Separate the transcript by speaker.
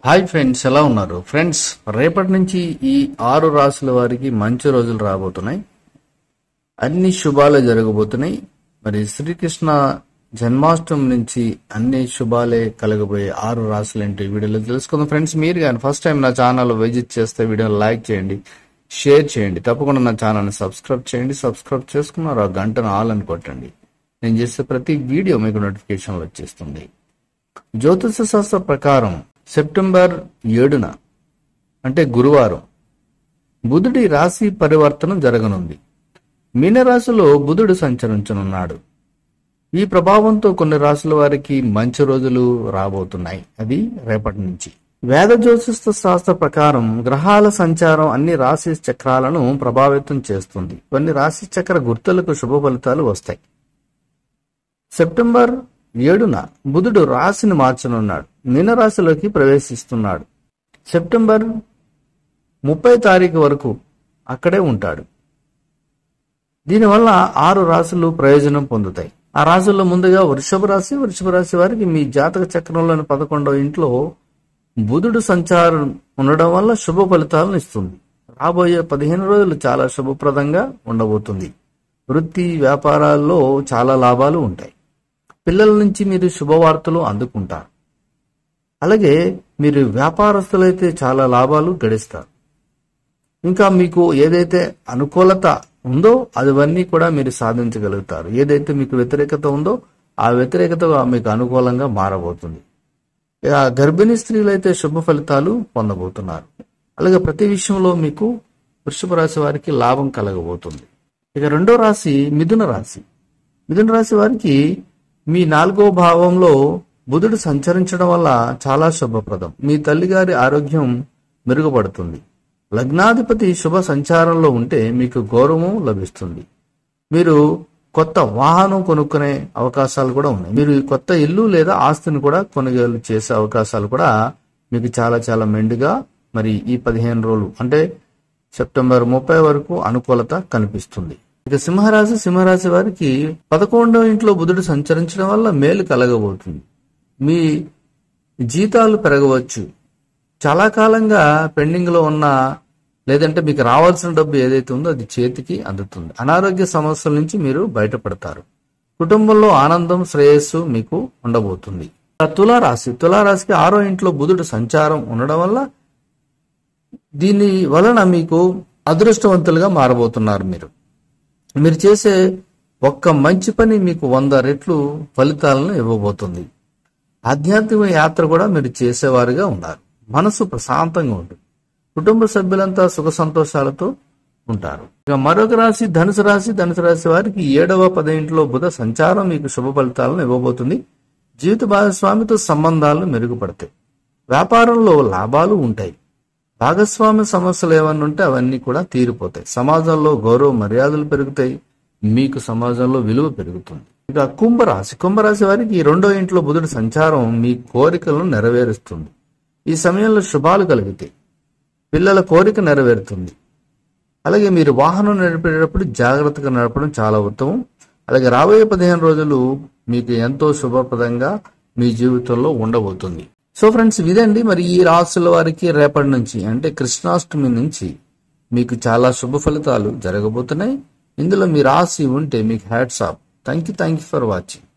Speaker 1: hi friends ఎలా ఉన్నారు friends రేపటి నుంచి ఈ ఆరు రాసుల వారికి మంచి రోజులు రాబోతున్నాయి అన్ని శుభాలే జరగబోతున్నాయి మరి శ్రీకృష్ణ జన్మాష్టమి నుంచి అన్ని శుభాలే కలగబోయే ఆరు రాసులు ఏంటి ఈ వీడియోలో తెలుసుకుందాం ఫ్రెండ్స్ మీరు కానీ ఫస్ట్ టైం నా ఛానల్ విజిట్ చేస్తే వీడియోని లైక్ చేయండి షేర్ చేయండి తప్పకుండా నా ఛానల్ని సబ్స్క్రైబ్ చేయండి సబ్స్క్రైబ్ చేసుకున్నారు ఆ గంటను ఆల్ అని కొట్టండి నేను చేసే ప్రతి వీడియో మీకు నోటిఫికేషన్లు వచ్చేస్తుంది జ్యోతిష శాస్త్ర ప్రకారం సెప్టెంబర్ ఏడున అంటే గురువారం బుధుడి రాశి పరివర్తనం జరగనుంది మీనరాశిలో బుధుడు సంచరించనున్నాడు ఈ ప్రభావంతో కొన్ని రాశుల వారికి మంచి రోజులు రాబోతున్నాయి అది రేపటి నుంచి వేద జ్యోతిష శాస్త్ర ప్రకారం గ్రహాల సంచారం అన్ని రాశి చక్రాలను ప్రభావితం చేస్తుంది కొన్ని రాశి చక్ర గుర్తులకు శుభ ఫలితాలు వస్తాయి సెప్టెంబర్ ఏడున బుధుడు రాశిని మార్చనున్నాడు మీనరాశిలోకి ప్రవేశిస్తున్నాడు సెప్టెంబర్ ముప్పై తారీఖు వరకు అక్కడే ఉంటాడు దీనివల్ల ఆరు రాశులు ప్రయోజనం పొందుతాయి ఆ రాశుల్లో ముందుగా వృషభ రాశి వృషభ రాశి వారికి మీ జాతక చక్రంలోని పదకొండవ ఇంట్లో బుధుడు సంచారం ఉండడం వల్ల శుభ ఫలితాలను ఇస్తుంది రాబోయే పదిహేను రోజులు చాలా శుభప్రదంగా ఉండబోతుంది వృత్తి వ్యాపారాల్లో చాలా లాభాలు ఉంటాయి పిల్లల నుంచి మీరు శుభవార్తలు అందుకుంటారు అలాగే మీరు వ్యాపారస్తులైతే చాలా లాభాలు గడిస్తారు ఇంకా మీకు ఏదైతే అనుకూలత ఉందో అదివన్నీ కూడా మీరు సాధించగలుగుతారు ఏదైతే మీకు వ్యతిరేకత ఉందో ఆ వ్యతిరేకత మీకు అనుకూలంగా మారబోతుంది ఇక గర్భిణీ స్త్రీలు అయితే శుభ ఫలితాలు పొందబోతున్నారు అలాగే ప్రతి విషయంలో మీకు వృషభ రాశి వారికి లాభం కలగబోతుంది ఇక రెండో రాశి మిథున రాశి మిథున రాశి వారికి మీ నాలుగో భావంలో బుధుడు సంచరించడం వల్ల చాలా శుభప్రదం మీ తల్లిగారి ఆరోగ్యం మెరుగుపడుతుంది లగ్నాధిపతి శుభ సంచారంలో ఉంటే మీకు గౌరవం లభిస్తుంది మీరు కొత్త వాహనం కొనుక్కునే అవకాశాలు కూడా ఉన్నాయి మీరు ఈ కొత్త ఇల్లు లేదా ఆస్తిని కూడా కొనుగోలు చేసే అవకాశాలు కూడా మీకు చాలా చాలా మెండుగా మరి ఈ పదిహేను రోజులు అంటే సెప్టెంబర్ ముప్పై వరకు అనుకూలత కనిపిస్తుంది ఇక సింహరాశి సింహరాశి వారికి పదకొండవ ఇంట్లో బుధుడు సంచరించడం వల్ల మేలు కలగబోతుంది మీ జీతాలు పెరగవచ్చు చాలా కాలంగా పెండింగ్ లో ఉన్న లేదంటే మీకు రావాల్సిన డబ్బు ఏదైతే ఉందో అది చేతికి అందుతుంది అనారోగ్య సమస్యల నుంచి మీరు బయటపడతారు కుటుంబంలో ఆనందం శ్రేయస్సు మీకు ఉండబోతుంది తులారాశి తులారాశికి ఆరో ఇంట్లో బుధుడు సంచారం ఉండడం వల్ల దీని వలన మీకు అదృష్టవంతులుగా మారబోతున్నారు మీరు మీరు చేసే ఒక్క మంచి పని మీకు వంద రెట్లు ఫలితాలను ఇవ్వబోతుంది ఆధ్యాత్మిక యాత్ర కూడా మీరు చేసేవారుగా ఉన్నారు మనసు ప్రశాంతంగా ఉంటుంది కుటుంబ సభ్యులంతా సుఖ సంతోషాలతో ఉంటారు ఇక మరొక రాశి ధనుసు రాశి ధనుసు రాశి వారికి ఏడవ పదింట్లో బుధ సంచారం మీకు శుభ ఫలితాలను ఇవ్వబోతుంది జీవిత భాగస్వామితో సంబంధాలు మెరుగుపడతాయి వ్యాపారంలో లాభాలు ఉంటాయి భాగస్వామ్య సమస్యలు ఏమన్నా ఉంటే అవన్నీ కూడా తీరిపోతాయి సమాజంలో గౌరవ మర్యాదలు పెరుగుతాయి మీకు సమాజంలో విలువ పెరుగుతుంది ఇక కుంభరాశి కుంభరాశి వారికి ఈ రెండో ఇంట్లో బుధుడి సంచారం మీ కోరికలను నెరవేరుస్తుంది ఈ సమయంలో శుభాలు కలుగుతాయి పిల్లల కోరిక నెరవేరుతుంది అలాగే మీరు వాహనం నడిపేటప్పుడు జాగ్రత్తగా నడపడం చాలా ఉత్తమం అలాగే రాబోయే పదిహేను రోజులు మీకు ఎంతో శుభప్రదంగా మీ జీవితంలో ఉండబోతుంది సో ఫ్రెండ్స్ ఇదండి మరి ఈ రాసుల వారికి రేపటి నుంచి అంటే కృష్ణాష్టమి నుంచి మీకు చాలా శుభ ఫలితాలు జరగబోతున్నాయి ఇందులో మీ రాశి ఉంటే మీకు hats off thank you thank you for watching